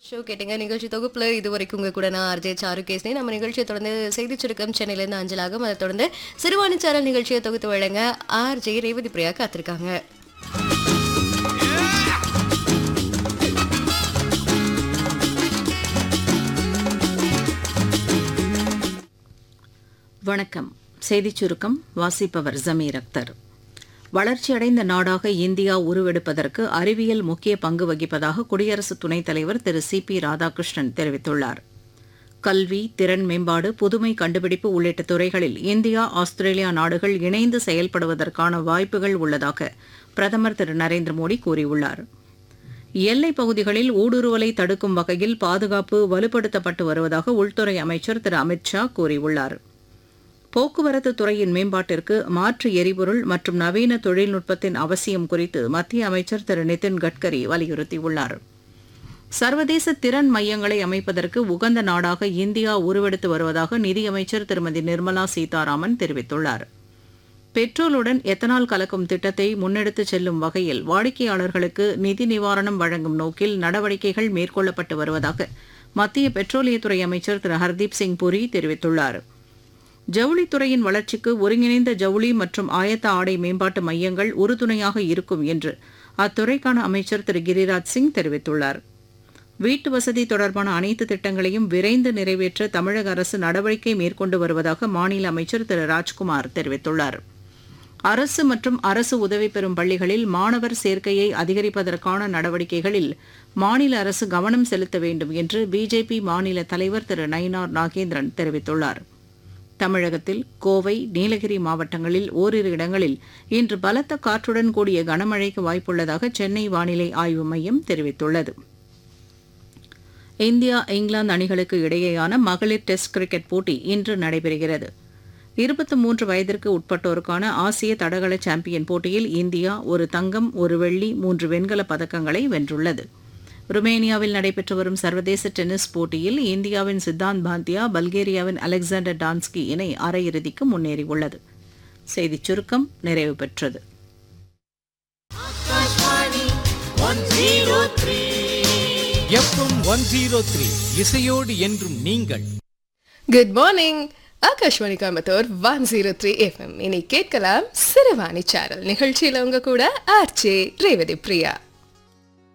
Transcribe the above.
show கேட்டீங்க நிகழ்ச்சி தொகுப்புல இது வரைக்கும் உங்க கூட நான் ஆர்ஜே சாரு கேஸ்னே நம்ம நிகழ்ச்சியை தொடர்ந்து செய்தி சுருக்கம் சென்னையிலேருந்து அஞ்சலாகும் அதை தொடர்ந்து சிறுவாணி சாரல் நிகழ்ச்சியை தொகுத்து வழங்க ஆர்ஜே ரேவதி பிரியா காத்திருக்காங்க வணக்கம் செய்திச் சுருக்கம் வாசிப்பவர் ஜமீர் அக்தர் வளர்ச்சியடைந்த நாடாக இந்தியா உருவெடுப்பதற்கு அறிவியல் முக்கிய பங்கு வகிப்பதாக குடியரசு துணைத் தலைவர் திரு சி பி ராதாகிருஷ்ணன் தெரிவித்துள்ளார் கல்வி திறன் மேம்பாடு புதுமை கண்டுபிடிப்பு உள்ளிட்ட துறைகளில் இந்தியா ஆஸ்திரேலியா நாடுகள் இணைந்து செயல்படுவதற்கான வாய்ப்புகள் உள்ளதாக பிரதமர் திரு நரேந்திர மோடி கூறியுள்ளார் எல்லைப் பகுதிகளில் ஊடுருவலை தடுக்கும் வகையில் பாதுகாப்பு வலுப்படுத்தப்பட்டு வருவதாக உள்துறை அமைச்சர் திரு அமித் ஷா கூறியுள்ளார் போக்குவரத்து துறையின் மேம்பாட்டிற்கு மாற்று எரிபொருள் மற்றும் நவீன தொழில்நுட்பத்தின் அவசியம் குறித்து மத்திய அமைச்சர் திரு நிதின் கட்கரி வலியுறுத்தியுள்ளார் சர்வதேச திறன் மையங்களை அமைப்பதற்கு உகந்த நாடாக இந்தியா உருவெடுத்து வருவதாக நிதியமைச்சர் திருமதி நிர்மலா சீதாராமன் தெரிவித்துள்ளார் பெட்ரோலுடன் எத்தனால் கலக்கும் திட்டத்தை முன்னெடுத்துச் செல்லும் வகையில் வாடிக்கையாளர்களுக்கு நிதி நிவாரணம் வழங்கும் நோக்கில் நடவடிக்கைகள் மேற்கொள்ளப்பட்டு வருவதாக மத்திய பெட்ரோலியத்துறை அமைச்சர் திரு ஹர்தீப் சிங் புரி தெரிவித்துள்ளார் ஜவுளித்துறையின் வளர்ச்சிக்கு ஒருங்கிணைந்த ஜவுளி மற்றும் ஆயத்த ஆடை மேம்பாட்டு மையங்கள் உறுதுணையாக இருக்கும் என்று அத்துறைக்கான அமைச்சர் திரு கிரிராஜ் சிங் தெரிவித்துள்ளார் வீட்டு வசதி தொடர்பான அனைத்து திட்டங்களையும் விரைந்து நிறைவேற்ற தமிழக அரசு நடவடிக்கை மேற்கொண்டு வருவதாக மாநில அமைச்சர் திரு ராஜ்குமார் தெரிவித்துள்ளார் அரசு மற்றும் அரசு உதவி பெறும் பள்ளிகளில் மாணவர் சேர்க்கையை அதிகரிப்பதற்கான நடவடிக்கைகளில் மாநில அரசு கவனம் செலுத்த வேண்டும் என்று பிஜேபி மாநில தலைவர் திரு நயினார் நாகேந்திரன் தெரிவித்துள்ளார் தமிழகத்தில் கோவை நீலகிரி மாவட்டங்களில் ஓரிரு இடங்களில் இன்று பலத்த காற்றுடன் கூடிய கனமழைக்கு வாய்ப்புள்ளதாக சென்னை வானிலை ஆய்வு மையம் தெரிவித்துள்ளது இந்தியா இங்கிலாந்து அணிகளுக்கு இடையேயான மகளிர் டெஸ்ட் கிரிக்கெட் போட்டி இன்று நடைபெறுகிறது இருபத்தி மூன்று வயதிற்கு உட்பட்டோருக்கான ஆசிய தடகள சாம்பியன் போட்டியில் இந்தியா ஒரு தங்கம் ஒரு வெள்ளி மூன்று வெண்கலப் பதக்கங்களை வென்றுள்ளது ருமேனியாவில் நடைபெற்று வரும் சர்வதேச டென்னிஸ் போட்டியில் இந்தியாவின் சித்தாந்த் பாந்தியா பல்கேரியாவின் அலெக்சாண்டர் டான்ஸ்கி இணை அரையிறுதிக்கு முன்னேறியுள்ளது செய்திச் சுருக்கம் நிறைவு பெற்றது எஃப்எம் ஒன் ஜீரோ த்ரீ இசையோடு என்றும் நீங்கள் good morning Akashvani Coimbatore one zero three FM இனி கேட்கலாம் சிறுவாணி சாரல் நிகழ்ச்சியில உங்க கூட ஆர்ஜே ரேவதி பிரியா